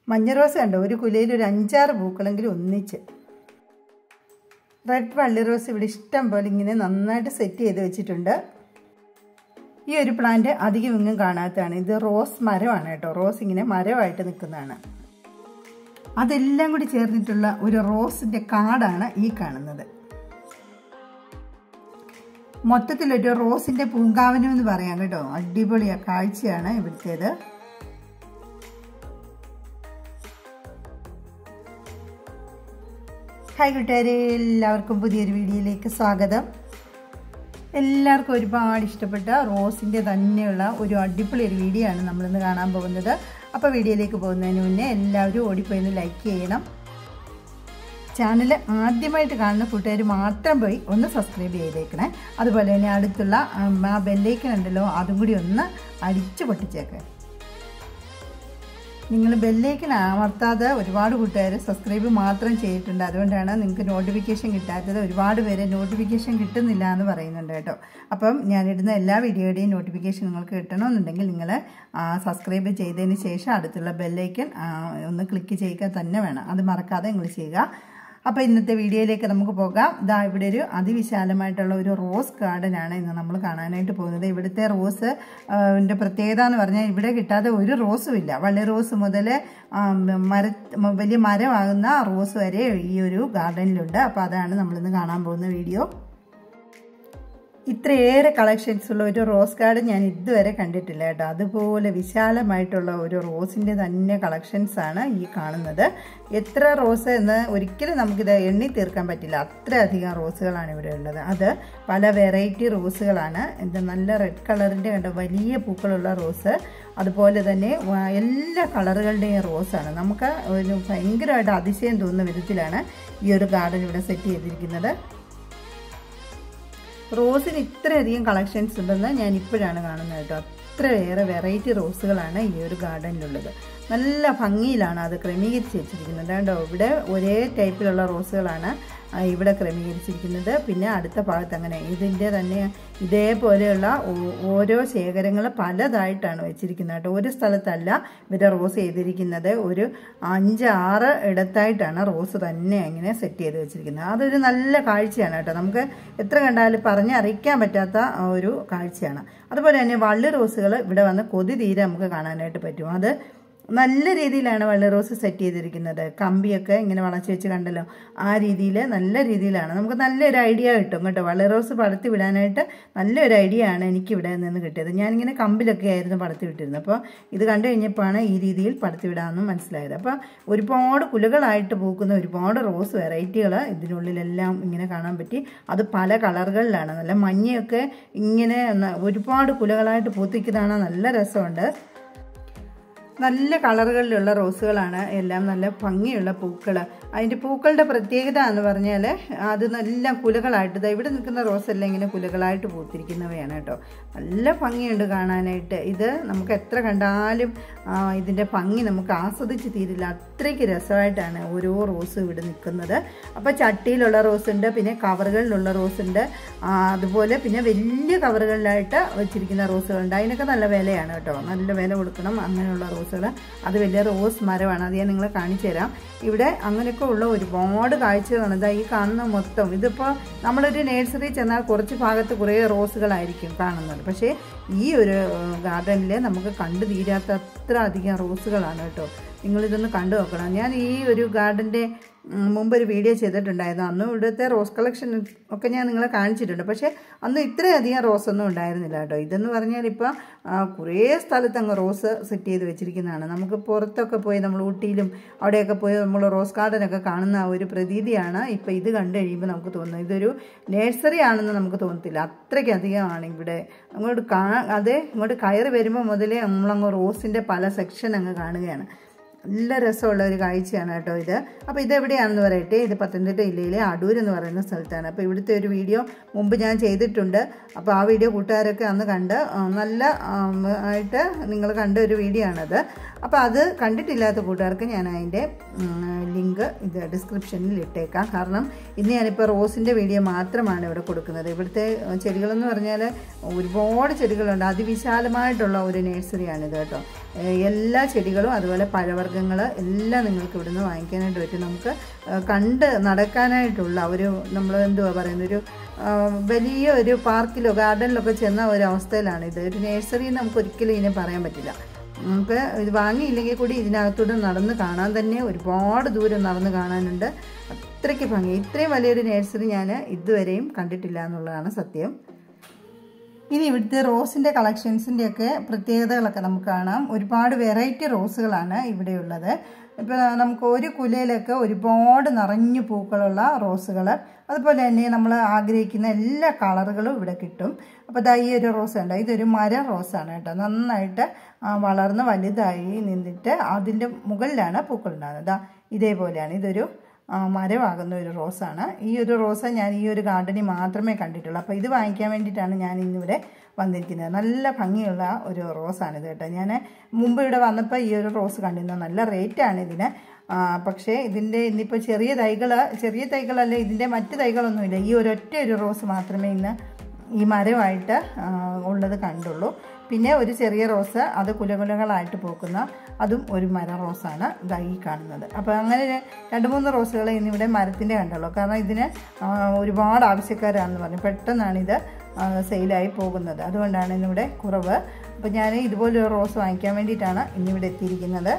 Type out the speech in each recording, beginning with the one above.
മഞ്ഞ റോസ് കണ്ടോ ഒരു കുലയിൽ ഒരു അഞ്ചാറ് പൂക്കളെങ്കിലും ഒന്നിച്ച് റെഡ് വള്ളി റോസ് ഇവിടെ ഇഷ്ടം പോലെ ഇങ്ങനെ നന്നായിട്ട് സെറ്റ് ചെയ്ത് വെച്ചിട്ടുണ്ട് ഈ ഒരു പ്ലാന്റ് അധികം ഇങ്ങും കാണാത്തതാണ് ഇത് റോസ് മരമാണ് കേട്ടോ റോസ് ഇങ്ങനെ മരമായിട്ട് നിൽക്കുന്നതാണ് അതെല്ലാം കൂടി ചേർന്നിട്ടുള്ള ഒരു റോസിൻ്റെ കാടാണ് ഈ കാണുന്നത് മൊത്തത്തിലൊരു റോസിൻ്റെ പൂങ്കാവനം എന്ന് പറയാം കേട്ടോ അടിപൊളി കാഴ്ചയാണ് ഇവിടുത്തേത് ഹായ് കൂട്ടുകാരെ എല്ലാവർക്കും പുതിയൊരു വീഡിയോയിലേക്ക് സ്വാഗതം എല്ലാവർക്കും ഒരുപാട് ഇഷ്ടപ്പെട്ട റോസിൻ്റെ തന്നെയുള്ള ഒരു അടിപൊളി ഒരു വീഡിയോ ആണ് നമ്മളിന്ന് കാണാൻ പോകുന്നത് അപ്പോൾ വീഡിയോയിലേക്ക് പോകുന്നതിന് മുന്നേ എല്ലാവരും ഓടിപ്പോയി ഒന്ന് ലൈക്ക് ചെയ്യണം ചാനൽ ആദ്യമായിട്ട് കാണുന്ന കൂട്ടുകാർ മാത്രം പോയി ഒന്ന് സബ്സ്ക്രൈബ് ചെയ്തേക്കണേ അതുപോലെ തന്നെ അടുത്തുള്ള ആ ബെല്ലേക്കൻ ഉണ്ടല്ലോ അതും കൂടി ഒന്ന് അടിച്ചു പൊട്ടിച്ചേക്കേ നിങ്ങൾ ബെല്ലേക്കൻ അമർത്താതെ ഒരുപാട് കൂട്ടുകാർ സബ്സ്ക്രൈബ് മാത്രം ചെയ്തിട്ടുണ്ട് അതുകൊണ്ടാണ് നിങ്ങൾക്ക് നോട്ടിഫിക്കേഷൻ കിട്ടാത്തത് ഒരുപാട് പേര് നോട്ടിഫിക്കേഷൻ കിട്ടുന്നില്ല എന്ന് പറയുന്നുണ്ട് കേട്ടോ അപ്പം ഞാനിടുന്ന എല്ലാ വീഡിയോയുടെയും നോട്ടിഫിക്കേഷൻ നിങ്ങൾക്ക് കിട്ടണമെന്നുണ്ടെങ്കിൽ നിങ്ങൾ സബ്സ്ക്രൈബ് ചെയ്തതിന് ശേഷം അടുത്തുള്ള ബെല്ലേക്കൻ ഒന്ന് ക്ലിക്ക് ചെയ്യുക തന്നെ വേണം അത് മറക്കാതെ നിങ്ങൾ ചെയ്യുക അപ്പോൾ ഇന്നത്തെ വീഡിയോയിലേക്ക് നമുക്ക് പോകാം ഇതാ ഇവിടെ ഒരു അതിവിശാലമായിട്ടുള്ള ഒരു റോസ് ഗാർഡനാണ് ഇന്ന് നമ്മൾ കാണാനായിട്ട് പോകുന്നത് ഇവിടുത്തെ റോസ് ൻ്റെ പ്രത്യേകത എന്ന് പറഞ്ഞാൽ ഇവിടെ കിട്ടാതെ ഒരു റോസും ഇല്ല വള്ളി റോസ് മുതൽ മര വലിയ മരമാകുന്ന റോസ് വരെ ഈ ഒരു ഗാർഡനിലുണ്ട് അപ്പോൾ അതാണ് നമ്മളിന്ന് കാണാൻ പോകുന്ന വീഡിയോ ഇത്രയേറെ കളക്ഷൻസ് ഉള്ള ഒരു റോസ് ഗാർഡൻ ഞാൻ ഇതുവരെ കണ്ടിട്ടില്ല കേട്ടോ അതുപോലെ വിശാലമായിട്ടുള്ള ഒരു റോസിൻ്റെ തന്നെ കളക്ഷൻസ് ആണ് ഈ കാണുന്നത് എത്ര റോസ് എന്ന് ഒരിക്കലും നമുക്കിത് എണ്ണി തീർക്കാൻ പറ്റില്ല അത്രയധികം റോസുകളാണ് ഇവിടെ ഉള്ളത് അത് പല വെറൈറ്റി റോസുകളാണ് ഇത് നല്ല റെഡ് കളറിൻ്റെ കണ്ട വലിയ പൂക്കളുള്ള റോസ് അതുപോലെ തന്നെ എല്ലാ കളറുകളുടെയും റോസാണ് നമുക്ക് ഒരു ഭയങ്കരമായിട്ട് അതിശയം തോന്നുന്ന വിധത്തിലാണ് ഈ ഒരു ഗാർഡൻ ഇവിടെ സെറ്റ് ചെയ്തിരിക്കുന്നത് റോസിന് ഇത്രയധികം കളക്ഷൻസ് ഉണ്ടെന്ന് ഞാൻ ഇപ്പോഴാണ് കാണുന്നത് കേട്ടോ അത്രയേറെ വെറൈറ്റി റോസുകളാണ് ഈ ഒരു ഗാർഡനിലുള്ളത് നല്ല ഭംഗിയിലാണ് അത് ക്രമീകരിച്ച് വെച്ചിരിക്കുന്നത് കേട്ടോ ഇവിടെ ഒരേ ടൈപ്പിലുള്ള റോസുകളാണ് ഇവിടെ ക്രമീകരിച്ചിരിക്കുന്നത് പിന്നെ അടുത്ത ഭാഗത്ത് അങ്ങനെ ഇതിൻ്റെ തന്നെ ഇതേപോലെയുള്ള ഓരോ ശേഖരങ്ങൾ പലതായിട്ടാണ് വെച്ചിരിക്കുന്നത് കേട്ടോ ഒരു സ്ഥലത്തല്ല ഇവരെ റോസ് ചെയ്തിരിക്കുന്നത് ഒരു അഞ്ച് ആറ് ഇടത്തായിട്ടാണ് റോസ് തന്നെ ഇങ്ങനെ സെറ്റ് ചെയ്ത് വെച്ചിരിക്കുന്നത് അതൊരു നല്ല കാഴ്ചയാണ് കേട്ടോ നമുക്ക് എത്ര കണ്ടാലും പറഞ്ഞറിയിക്കാൻ പറ്റാത്ത ഒരു കാഴ്ചയാണ് അതുപോലെ തന്നെ വള്ളി റോസുകൾ ഇവിടെ വന്ന് കൊതി തീരെ നമുക്ക് കാണാനായിട്ട് പറ്റും അത് നല്ല രീതിയിലാണ് വള്ളി റോസ് സെറ്റ് ചെയ്തിരിക്കുന്നത് കമ്പിയൊക്കെ ഇങ്ങനെ വളച്ച് വെച്ച് കണ്ടല്ലോ ആ രീതിയിൽ നല്ല രീതിയിലാണ് നമുക്ക് നല്ലൊരു ഐഡിയ കിട്ടും കേട്ടോ വള്ളി റോസ് പടത്തി വിടാനായിട്ട് നല്ലൊരു ഐഡിയ ആണ് എനിക്ക് ഇവിടെ നിന്ന് കിട്ടിയത് ഞാനിങ്ങനെ കമ്പിലൊക്കെ ആയിരുന്നു പടത്തി വിട്ടിരുന്നത് അപ്പോൾ ഇത് കണ്ടു കഴിഞ്ഞപ്പോഴാണ് ഈ രീതിയിൽ പടത്തി വിടാമെന്ന് മനസ്സിലായത് അപ്പോൾ ഒരുപാട് കുലകളായിട്ട് പൂക്കുന്ന ഒരുപാട് റോസ് വെറൈറ്റികൾ ഇതിനുള്ളിലെല്ലാം ഇങ്ങനെ കാണാൻ പറ്റി അത് പല കളറുകളിലാണ് നല്ല മഞ്ഞയൊക്കെ ഇങ്ങനെ ഒരുപാട് കുലകളായിട്ട് പൂത്തിക്കുന്നതാണ് നല്ല രസമുണ്ട് നല്ല കളറുകളിലുള്ള റോസുകളാണ് എല്ലാം നല്ല ഭംഗിയുള്ള പൂക്കൾ അതിൻ്റെ പൂക്കളുടെ പ്രത്യേകത എന്ന് പറഞ്ഞാൽ അത് എല്ലാം കുലകളായിട്ട് ഇവിടെ നിൽക്കുന്ന റോസെല്ലാം ഇങ്ങനെ കുലകളായിട്ട് പൂത്തിരിക്കുന്നവയാണ് കേട്ടോ നല്ല ഭംഗിയുണ്ട് കാണാനായിട്ട് ഇത് നമുക്ക് എത്ര കണ്ടാലും ഇതിൻ്റെ ഭംഗി നമുക്ക് ആസ്വദിച്ച് തീരില്ല അത്രയ്ക്ക് രസമായിട്ടാണ് ഓരോ റോസും ഇവിടെ നിൽക്കുന്നത് അപ്പോൾ ചട്ടിയിലുള്ള റോസ് ഉണ്ട് പിന്നെ കവറുകളിലുള്ള റോസ് ഉണ്ട് അതുപോലെ പിന്നെ വലിയ കവറുകളിലായിട്ട് വെച്ചിരിക്കുന്ന റോസുകളുണ്ട് അതിനൊക്കെ നല്ല വിലയാണ് കേട്ടോ നല്ല വില കൊടുക്കണം അങ്ങനെയുള്ള റോസ് റോസുകൾ അത് വലിയ റോസ് മരമാണ് അത് ഞാൻ നിങ്ങളെ കാണിച്ചു തരാം ഇവിടെ അങ്ങനെയൊക്കെ ഉള്ള ഒരുപാട് കാഴ്ചകളാണ് ഇതാ ഈ കാണുന്ന മൊത്തം ഇതിപ്പോൾ നമ്മളൊരു നേഴ്സറി ചെന്നാൽ കുറച്ച് ഭാഗത്ത് കുറേ റോസുകളായിരിക്കും കാണുന്നത് പക്ഷേ ഈ ഒരു ഗാർഡനിൽ നമുക്ക് കണ്ടു തീരാത്ത അത്ര അധികം റോസുകളാണ് കേട്ടോ നിങ്ങളിതൊന്ന് കണ്ടു നോക്കണം ഞാൻ ഈ ഒരു ഗാർഡൻ്റെ മുമ്പ് ഒരു വീഡിയോ ചെയ്തിട്ടുണ്ടായിരുന്നു അന്ന് ഇവിടുത്തെ റോസ് കളക്ഷൻ ഒക്കെ ഞാൻ നിങ്ങളെ കാണിച്ചിട്ടുണ്ട് പക്ഷേ അന്ന് ഇത്രയധികം റോസ് ഒന്നും ഉണ്ടായിരുന്നില്ല കേട്ടോ ഇതെന്ന് പറഞ്ഞാൽ ഇപ്പോൾ കുറേ സ്ഥലത്ത് അങ്ങ് റോസ് സെറ്റ് ചെയ്ത് വെച്ചിരിക്കുന്നതാണ് നമുക്ക് പുറത്തൊക്കെ പോയി നമ്മൾ ഊട്ടിയിലും അവിടെയൊക്കെ പോയി നമ്മൾ റോസ് ഗാർഡനൊക്കെ കാണുന്ന ഒരു പ്രതീതിയാണ് ഇപ്പോൾ ഇത് കണ്ടു കഴിയുമ്പോൾ നമുക്ക് തോന്നുന്നത് ഇതൊരു നേഴ്സറി ആണെന്ന് നമുക്ക് തോന്നത്തില്ല അത്രയ്ക്കധികമാണ് ഇവിടെ അങ്ങോട്ട് കാ അതെ ഇങ്ങോട്ട് കയറി വരുമ്പോൾ മുതലേ നമ്മളങ്ങ് റോസിൻ്റെ പല സെക്ഷൻ അങ്ങ് കാണുകയാണ് നല്ല രസമുള്ള ഒരു കാഴ്ചയാണ് കേട്ടോ ഇത് അപ്പോൾ ഇതെവിടെയാണെന്ന് പറയട്ടെ ഇത് പത്തനംതിട്ട ജില്ലയിലെ അടൂർ എന്ന് പറയുന്ന സ്ഥലത്താണ് അപ്പോൾ ഇവിടുത്തെ ഒരു വീഡിയോ മുമ്പ് ഞാൻ ചെയ്തിട്ടുണ്ട് അപ്പോൾ ആ വീഡിയോ കൂട്ടുകാരൊക്കെ അന്ന് കണ്ട് നല്ല ആയിട്ട് നിങ്ങൾ കണ്ട ഒരു വീഡിയോ ആണത് അപ്പോൾ അത് കണ്ടിട്ടില്ലാത്ത കൂട്ടുകാർക്ക് ഞാൻ അതിൻ്റെ ലിങ്ക് ഇത് ഡിസ്ക്രിപ്ഷനിൽ ഇട്ടേക്കാം കാരണം ഇന്ന് ഞാനിപ്പോൾ റോസിൻ്റെ വീഡിയോ മാത്രമാണ് ഇവിടെ കൊടുക്കുന്നത് ഇവിടുത്തെ ചെടികളെന്ന് പറഞ്ഞാൽ ഒരുപാട് ചെടികളുണ്ട് അതിവിശാലമായിട്ടുള്ള ഒരു നേഴ്സറിയാണിത് കേട്ടോ എല്ലാ ചെടികളും അതുപോലെ പഴവർഗ്ഗങ്ങൾ എല്ലാം നിങ്ങൾക്ക് ഇവിടുന്ന് വാങ്ങിക്കാനായിട്ട് പറ്റും നമുക്ക് കണ്ട് നടക്കാനായിട്ടുള്ള ഒരു നമ്മൾ എന്തുവാ പറയുന്ന ഒരു വലിയ ഒരു പാർക്കിലോ ഗാർഡനിലൊക്കെ ചെന്ന ഒരു അവസ്ഥയിലാണ് ഇത് ഒരു നേഴ്സറി നമുക്ക് ഒരിക്കലും ഇതിനെ പറയാൻ പറ്റില്ല നമുക്ക് ഇത് വാങ്ങിയില്ലെങ്കിൽ കൂടി ഇതിനകത്തൂടെ നടന്ന് കാണാൻ തന്നെ ഒരുപാട് ദൂരം നടന്ന് കാണാനുണ്ട് അത്രയ്ക്ക് ഭംഗി ഇത്രയും വലിയൊരു നേഴ്സറി ഞാൻ ഇതുവരെയും കണ്ടിട്ടില്ല എന്നുള്ളതാണ് സത്യം ഇനി ഇവിടുത്തെ റോസിൻ്റെ കളക്ഷൻസിൻ്റെയൊക്കെ പ്രത്യേകതകളൊക്കെ നമുക്ക് കാണാം ഒരുപാട് വെറൈറ്റി റോസുകളാണ് ഇവിടെയുള്ളത് ഇപ്പോൾ നമുക്ക് ഒരു കുലയിലൊക്കെ ഒരുപാട് നിറഞ്ഞു പൂക്കളുള്ള റോസുകൾ അതുപോലെ തന്നെ നമ്മൾ ആഗ്രഹിക്കുന്ന എല്ലാ കളറുകളും ഇവിടെ കിട്ടും അപ്പോൾ ഇതാ ഈ ഒരു റോസ് ഉണ്ട് ഇതൊരു മര റോസാണ് കേട്ടോ നന്നായിട്ട് വളർന്ന് വലുതായി നിന്നിട്ട് അതിൻ്റെ മുകളിലാണ് പൂക്കൾ ഉണ്ടാകുന്നത് ഇതാ ഇതേപോലെയാണ് ഇതൊരു മരമാകുന്ന ഒരു റോസാണ് ഈ ഒരു റോസ് ഞാൻ ഈ ഒരു ഗാർഡനിൽ മാത്രമേ കണ്ടിട്ടുള്ളൂ അപ്പോൾ ഇത് വാങ്ങിക്കാൻ വേണ്ടിയിട്ടാണ് ഞാൻ ഇന്നിവിടെ വന്നിരിക്കുന്നത് നല്ല ഭംഗിയുള്ള ഒരു റോസാണിത് കേട്ടോ ഞാൻ മുമ്പ് ഇവിടെ വന്നപ്പോൾ ഈ ഒരു റോസ് കണ്ടിരുന്നു നല്ല റേറ്റാണ് ഇതിന് പക്ഷേ ഇതിൻ്റെ ഇന്നിപ്പോൾ ചെറിയ തൈകൾ ചെറിയ തൈകളല്ല ഇതിൻ്റെ മറ്റ് തൈകളൊന്നുമില്ല ഈ ഒരൊറ്റ ഒരു റോസ് മാത്രമേ ഇന്ന് ഈ മരമായിട്ട് ഉള്ളത് കണ്ടുള്ളൂ പിന്നെ ഒരു ചെറിയ റോസ് അത് കുലകുലകളായിട്ട് പൂക്കുന്ന അതും ഒരു മര റോസാണ് ഇതാ ഈ കാണുന്നത് അപ്പോൾ അങ്ങനെ രണ്ട് മൂന്ന് റോസുകൾ ഇന്നിവിടെ മരത്തിൻ്റെ കണ്ടുള്ളൂ കാരണം ഇതിന് ഒരുപാട് ആവശ്യക്കാരാണെന്ന് പറഞ്ഞു പെട്ടെന്നാണിത് സെയിലായി പോകുന്നത് അതുകൊണ്ടാണ് ഇന്നിവിടെ കുറവ് അപ്പോൾ ഞാൻ ഇതുപോലൊരു റോസ് വാങ്ങിക്കാൻ വേണ്ടിയിട്ടാണ് ഇന്നിവിടെ എത്തിയിരിക്കുന്നത്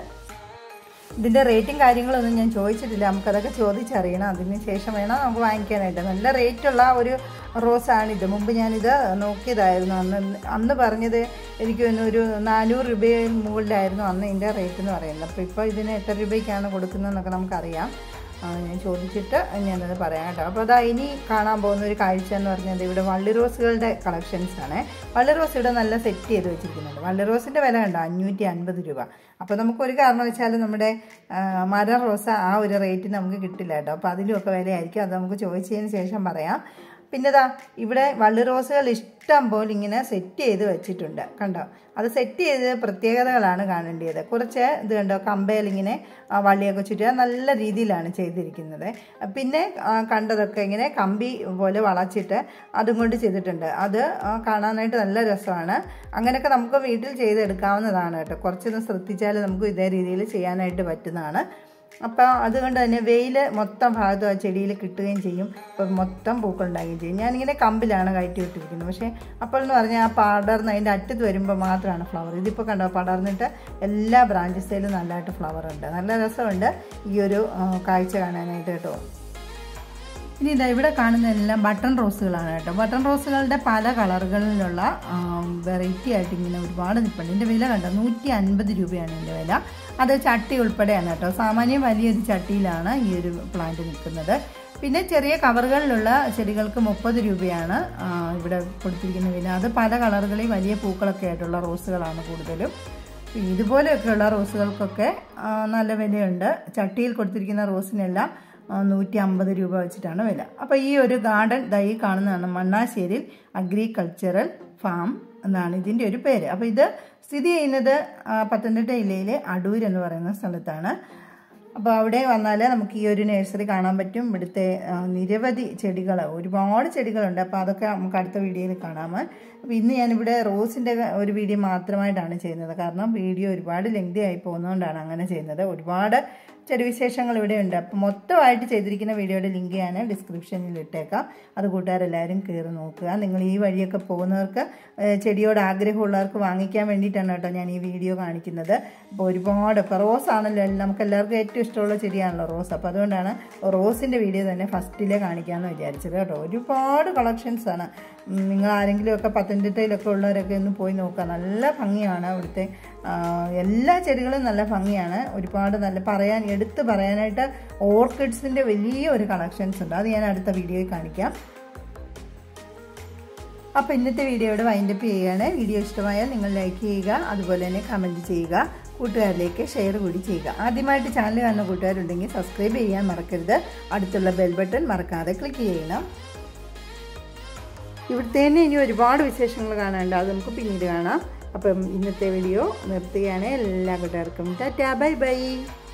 ഇതിൻ്റെ റേറ്റും കാര്യങ്ങളൊന്നും ഞാൻ ചോദിച്ചിട്ടില്ല നമുക്കതൊക്കെ ചോദിച്ചറിയണം അതിന് ശേഷം വേണം നമുക്ക് വാങ്ങിക്കാനായിട്ട് നല്ല റേറ്റുള്ള ഒരു റോസാണിത് മുമ്പ് ഞാനിത് നോക്കിയതായിരുന്നു അന്ന് അന്ന് പറഞ്ഞത് എനിക്ക് ഒരു നാനൂറ് രൂപയിൽ മുകളിലായിരുന്നു അന്ന് ഇതിൻ്റെ റേറ്റ് എന്ന് പറയുന്നത് അപ്പോൾ ഇപ്പോൾ ഇതിന് എത്ര രൂപയ്ക്കാണ് കൊടുക്കുന്നതെന്നൊക്കെ നമുക്കറിയാം ഞാൻ ചോദിച്ചിട്ട് ഞാനത് പറയാം കേട്ടോ അപ്പോൾ അതാ ഇനി കാണാൻ പോകുന്ന ഒരു കാഴ്ച എന്ന് പറഞ്ഞത് ഇവിടെ വള്ളി റോസുകളുടെ കളക്ഷൻസ് ആണ് വള്ളി റോസ് ഇവിടെ നല്ല സെറ്റ് ചെയ്ത് വെച്ചിരിക്കുന്നുണ്ട് വള്ളി റോസിൻ്റെ വില കണ്ടോ അഞ്ഞൂറ്റി അൻപത് രൂപ അപ്പോൾ നമുക്ക് ഒരു കാരണവശാലും നമ്മുടെ മര റോസ ആ ഒരു റേറ്റിന് നമുക്ക് കിട്ടില്ല കേട്ടോ അപ്പോൾ അതിലുമൊക്കെ വിലയായിരിക്കും അത് നമുക്ക് ചോദിച്ചതിന് ശേഷം പറയാം പിന്നെതാ ഇവിടെ വള്ളി റോസുകൾ ഇഷ്ടം പോലെ ഇങ്ങനെ സെറ്റ് ചെയ്ത് വെച്ചിട്ടുണ്ട് കണ്ടോ അത് സെറ്റ് ചെയ്ത് പ്രത്യേകതകളാണ് കാണേണ്ടത് കുറച്ച് ഇത് കണ്ടോ കമ്പയിൽ ഇങ്ങനെ വള്ളിയൊക്കെ ചുറ്റുക നല്ല രീതിയിലാണ് ചെയ്തിരിക്കുന്നത് പിന്നെ കണ്ടതൊക്കെ ഇങ്ങനെ കമ്പി പോലെ വളച്ചിട്ട് അതും കൊണ്ട് ചെയ്തിട്ടുണ്ട് അത് കാണാനായിട്ട് നല്ല രസമാണ് അങ്ങനെയൊക്കെ നമുക്ക് വീട്ടിൽ ചെയ്തെടുക്കാവുന്നതാണ് കേട്ടോ കുറച്ചൊന്ന് ശ്രദ്ധിച്ചാൽ നമുക്ക് ഇതേ രീതിയിൽ ചെയ്യാനായിട്ട് പറ്റുന്നതാണ് അപ്പോൾ അതുകൊണ്ട് തന്നെ വെയിൽ മൊത്തം ഭാഗത്തും ആ ചെടിയിൽ കിട്ടുകയും ചെയ്യും അപ്പോൾ മൊത്തം പൂക്കൾ ഉണ്ടാകുകയും ചെയ്യും ഞാനിങ്ങനെ കമ്പിലാണ് കയറ്റി വിട്ടിരിക്കുന്നത് പക്ഷേ അപ്പോൾ എന്ന് പറഞ്ഞാൽ ആ പടർന്ന് അതിൻ്റെ അറ്റത്ത് വരുമ്പോൾ മാത്രമാണ് ഫ്ലവർ ഇതിപ്പോൾ കണ്ടോ പടർന്നിട്ട് എല്ലാ ബ്രാഞ്ചസിലും നല്ലതായിട്ട് ഫ്ലവർ ഉണ്ട് നല്ല രസമുണ്ട് ഈ ഒരു കാഴ്ച കാണാനായിട്ട് കേട്ടോ ഇനി ഇതാ ഇവിടെ കാണുന്നതെല്ലാം ബട്ടൺ റോസുകളാണ് കേട്ടോ ബട്ടൺ റോസുകളുടെ പല കളറുകളിലുള്ള വെറൈറ്റി ആയിട്ട് ഇങ്ങനെ ഒരുപാട് നിൽപ്പുണ്ട് ഇതിൻ്റെ വില കണ്ടോ നൂറ്റി അൻപത് രൂപയാണ് ഇതിൻ്റെ വില അത് ചട്ടി ഉൾപ്പെടെയാണ് കേട്ടോ സാമാന്യം വലിയൊരു ചട്ടിയിലാണ് ഈ ഒരു പ്ലാന്റ് നിൽക്കുന്നത് പിന്നെ ചെറിയ കവറുകളിലുള്ള ചെടികൾക്ക് മുപ്പത് രൂപയാണ് ഇവിടെ കൊടുത്തിരിക്കുന്ന വില അത് പല കളറുകളിൽ വലിയ പൂക്കളൊക്കെ ആയിട്ടുള്ള റോസുകളാണ് കൂടുതലും ഇതുപോലെയൊക്കെയുള്ള റോസുകൾക്കൊക്കെ നല്ല വിലയുണ്ട് ചട്ടിയിൽ കൊടുത്തിരിക്കുന്ന റോസിനെല്ലാം നൂറ്റി അമ്പത് രൂപ വെച്ചിട്ടാണ് വില അപ്പോൾ ഈ ഒരു ഗാർഡൻ ദൈ കാണുന്നതാണ് മണ്ണാശ്ശേരിയിൽ അഗ്രികൾച്ചറൽ ഫാം എന്നാണ് ഇതിൻ്റെ ഒരു പേര് അപ്പോൾ ഇത് സ്ഥിതി ചെയ്യുന്നത് പത്തനംതിട്ട ജില്ലയിലെ അടൂർ എന്ന് പറയുന്ന സ്ഥലത്താണ് അപ്പോൾ അവിടെ വന്നാൽ നമുക്ക് ഈ ഒരു നഴ്സറി കാണാൻ പറ്റും ഇവിടുത്തെ നിരവധി ചെടികൾ ഒരുപാട് ചെടികളുണ്ട് അപ്പോൾ അതൊക്കെ നമുക്ക് അടുത്ത വീഡിയോയിൽ കാണാം അപ്പോൾ ഇന്ന് ഞാനിവിടെ റോസിൻ്റെ ഒരു വീഡിയോ മാത്രമായിട്ടാണ് ചെയ്യുന്നത് കാരണം വീഡിയോ ഒരുപാട് ലെങ്തി ആയി പോകുന്നതുകൊണ്ടാണ് അങ്ങനെ ചെയ്യുന്നത് ഒരുപാട് ചെടി വിശേഷങ്ങൾ ഇവിടെ ഉണ്ട് അപ്പോൾ മൊത്തമായിട്ട് ചെയ്തിരിക്കുന്ന വീഡിയോയുടെ ലിങ്ക് ഞാൻ ഡിസ്ക്രിപ്ഷനിൽ ഇട്ടേക്കാം അത് കൂട്ടുകാരെല്ലാവരും കയറി നോക്കുക നിങ്ങൾ ഈ വഴിയൊക്കെ പോകുന്നവർക്ക് ചെടിയോട് ആഗ്രഹമുള്ളവർക്ക് വാങ്ങിക്കാൻ വേണ്ടിയിട്ടാണ് കേട്ടോ ഞാൻ ഈ വീഡിയോ കാണിക്കുന്നത് അപ്പോൾ ഒരുപാട് ഇപ്പോൾ റോസ് ആണല്ലോ നമുക്ക് എല്ലാവർക്കും ഏറ്റവും ഇഷ്ടമുള്ള ചെടിയാണല്ലോ റോസ് അപ്പോൾ അതുകൊണ്ടാണ് റോസിൻ്റെ വീഡിയോ തന്നെ ഫസ്റ്റിലെ കാണിക്കാമെന്ന് വിചാരിച്ചത് കേട്ടോ ഒരുപാട് കളക്ഷൻസാണ് നിങ്ങൾ ആരെങ്കിലുമൊക്കെ പത്തനംതിട്ടയിലൊക്കെ ഉള്ളവരൊക്കെ ഒന്ന് പോയി നോക്കുക നല്ല ഭംഗിയാണ് അവിടുത്തെ എല്ലാ ചെടികളും നല്ല ഭംഗിയാണ് ഒരുപാട് നല്ല പറയാൻ എടുത്ത് പറയാനായിട്ട് ഓർക്കിഡ്സിൻ്റെ വലിയ ഒരു കളക്ഷൻസ് ഉണ്ട് അത് ഞാൻ അടുത്ത വീഡിയോയിൽ കാണിക്കാം അപ്പോൾ ഇന്നത്തെ വീഡിയോയുടെ വൈൻഡപ്പ് ചെയ്യുകയാണ് വീഡിയോ ഇഷ്ടമായാൽ നിങ്ങൾ ലൈക്ക് ചെയ്യുക അതുപോലെ തന്നെ കമൻറ്റ് ചെയ്യുക കൂട്ടുകാരിലേക്ക് ഷെയർ കൂടി ചെയ്യുക ആദ്യമായിട്ട് ചാനൽ കാണുന്ന കൂട്ടുകാരുണ്ടെങ്കിൽ സബ്സ്ക്രൈബ് ചെയ്യാൻ മറക്കരുത് അടുത്തുള്ള ബെൽ ബട്ടൺ മറക്കാതെ ക്ലിക്ക് ചെയ്യണം ഇവിടുത്തെ തന്നെ ഇനി ഒരുപാട് വിശേഷങ്ങൾ കാണാനുണ്ട് അത് നമുക്ക് പിന്നീട് കാണാം അപ്പം ഇന്നത്തെ വീഡിയോ നിർത്തുകയാണ് എല്ലാ കൂട്ടുകാർക്കും ടാറ്റാ ബൈ ബൈ